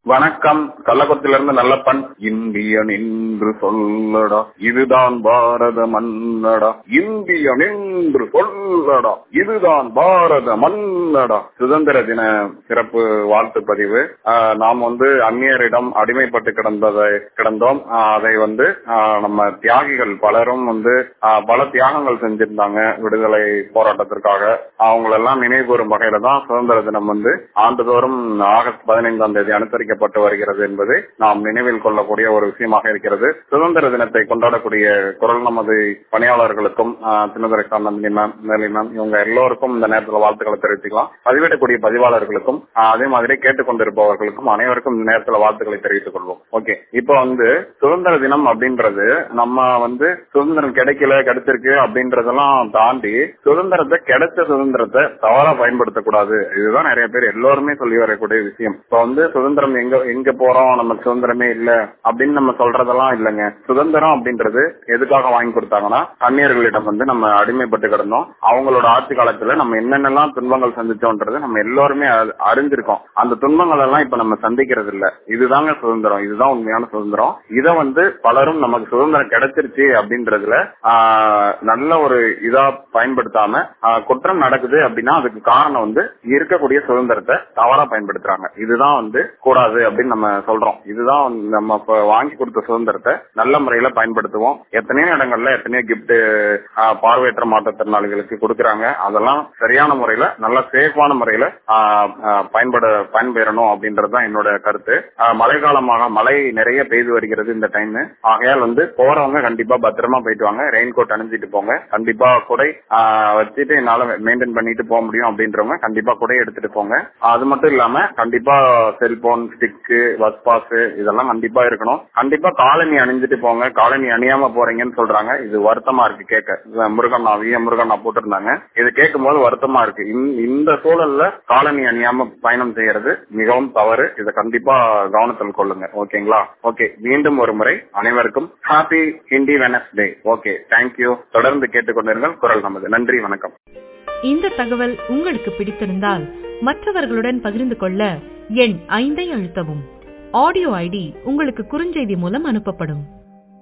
வணக்கம் கள்ளக்குளத்திலிருந்து நல்லப்பன் இந்தியன் என்று சொல்லடா இதுதான் பாரத மன்னடா இந்தியன் என்று சொல்லடா இதுதான் பாரத மன்னடா சுதந்திர தின சிறப்பு வாழ்த்து பதிவு ஆஹ் நாம் வந்து அந்நியரிடம் அடிமைப்பட்டு கிடந்ததை கிடந்தோம் ஆஹ் அதை வந்து ஆஹ் நம்ம தியாகிகள் பலரும் வந்து ஆஹ் பல தியாகங்கள் செஞ்சிருந்தாங்க விடுதலை போராட்டத்திற்காக அவங்களெல்லாம் நினைவு கூறும் வகையில தான் சுதந்திர தினம் வந்து ஆண்டுதோறும் ஆகஸ்ட் பதினைந்தாம் தேதி அனுசரிக்கப்பட்டு வருகிறது என்பது நாம் நினைவில் கொள்ளக்கூடிய ஒரு விஷயமாக இருக்கிறது சுதந்திர தினத்தை கொண்டாடக்கூடிய குரல் நமது பணியாளர்களுக்கும் சின்னதுரை நந்தினி மேம் மேலி மேம் இவங்க எல்லோருக்கும் இந்த நேரத்தில் வாழ்த்துக்களை தெரிவித்துக்கலாம் பதிவிடக்கூடிய பதிவாளர்களுக்கும் ஆஹ் அதே மாதிரி கேட்டுக்கொண்டிருப்பவர்களுக்கும் அனைவருக்கும் இந்த நேரத்தில் வாழ்த்துக்களை தெரிவித்துக் கொள்வோம் ஓகே இப்போ வந்து சுதந்திர தினம் அப்படின்றது நம்ம வந்து சுதந்திரம் கிடைக்கல கிடைச்சிருக்கு அப்படின்றதெல்லாம் தாண்டி சுதந்திரத்தை கிடைச்ச சுதந்திரத்தை தவறா பயன்படுத்தக்கூடாது இதுதான் நிறைய பேர் எல்லோருமே சொல்லி வரக்கூடிய விஷயம் இப்ப வந்து சுதந்திரம் எங்க எங்க போறோம் நம்ம சுதந்திரமே இல்ல அப்படின்னு நம்ம சொல்றதெல்லாம் இல்லைங்க சுதந்திரம் அப்படின்றது எதுக்காக வாங்கி கொடுத்தாங்கன்னா அந்நியர்களிடம் வந்து நம்ம அடிமைப்பட்டு கிடந்தோம் அவங்களோட ஆட்சி காலத்துல நம்ம என்னென்னலாம் துன்பங்கள் சந்திச்சோன்றது நம்ம எல்லோருமே அறிஞ்சிருக்கோம் அந்த துன்பங்கள் எல்லாம் இப்ப நம்ம சந்திக்கிறது இல்ல இதுதாங்க சுதந்திரம் இதுதான் உண்மையான சுதந்திரம் இதை வந்து பலரும் நமக்கு சுதந்திரம் கிடைச்சிருச்சு அப்படின்றதுல நல்ல ஒரு இதா பயன்படுத்தாம குற்றம் நடக்குது அப்படின்னா அதுக்கு காரணம் வந்து இருக்கக்கூடிய சுதந்திரத்தை தவறா பயன்படுத்துறாங்க இதுதான் வந்து கூடாது அப்படின்னு நம்ம சொல்றோம் இதுதான் நம்ம வாங்கி கொடுத்த சுதந்திரத்தை நல்ல முறையில பயன்படுத்துவோம் எத்தனையோ இடங்கள்ல எத்தனையோ கிப்ட் பார்வையற்ற மாற்றுத்திறனாளிகளுக்கு கொடுக்கறாங்க அதெல்லாம் சரியான முறையில நல்ல சேஃபான முறையில பயன்பட பயன்பெறணும் அப்படின்றதுதான் என்னோட கருத்து மழை காலமாக மழை நிறைய பெய்து வருகிறது இந்த டைம் ஆகையால் வந்து போறவங்க கண்டிப்பா பத்திரமா போயிட்டு வாங்க ரெயின் கோட் அணிஞ்சிட்டு போங்க கண்டிப்பா குடை வச்சுட்டு என்னால மெயின்டைன் பண்ணிட்டு போக முடியும் அப்படின்றவங்க கண்டிப்பா குடை எடுத்துட்டு போங்க அது மட்டும் இல்லாம கண்டிப்பா செல்போன் ஸ்டிக்கு பஸ் பாஸ் இதெல்லாம் கண்டிப்பா இருக்கணும் கண்டிப்பா காலனி அணிஞ்சிட்டு போங்க காலனி அணியாம போறீங்கன்னு சொல்றாங்க இது வருத்தமா இருக்கு கேட்க முருகன் விய முருகன் போட்டிருந்தாங்க இது கேட்கும் போது வருத்தமா இருக்கு இந்த சூழல்ல காலனி அணியாம பயணம் செய்யறது மிகவும் தவறு இதை கண்டிப்பா கவனத்தில் கொள்ளுங்க ஓகேங்களா ஓகே மீண்டும் ஒரு முறை அனைவருக்கும் happy Hindi Wednesday okay thank you தொடர்ந்து கேட்டுக்கொண்டிருங்கள் குரல் நமது நன்றி வணக்கம் இந்த தகவல் உங்களுக்கு பிடித்திருந்தால் மற்றவர்களுடன் பகிர்ந்து கொள்ள எண் ஐந்தை அழுத்தவும் ஆடியோ ஐடி உங்களுக்கு குறுஞ்செய்தி மூலம் அனுப்பப்படும்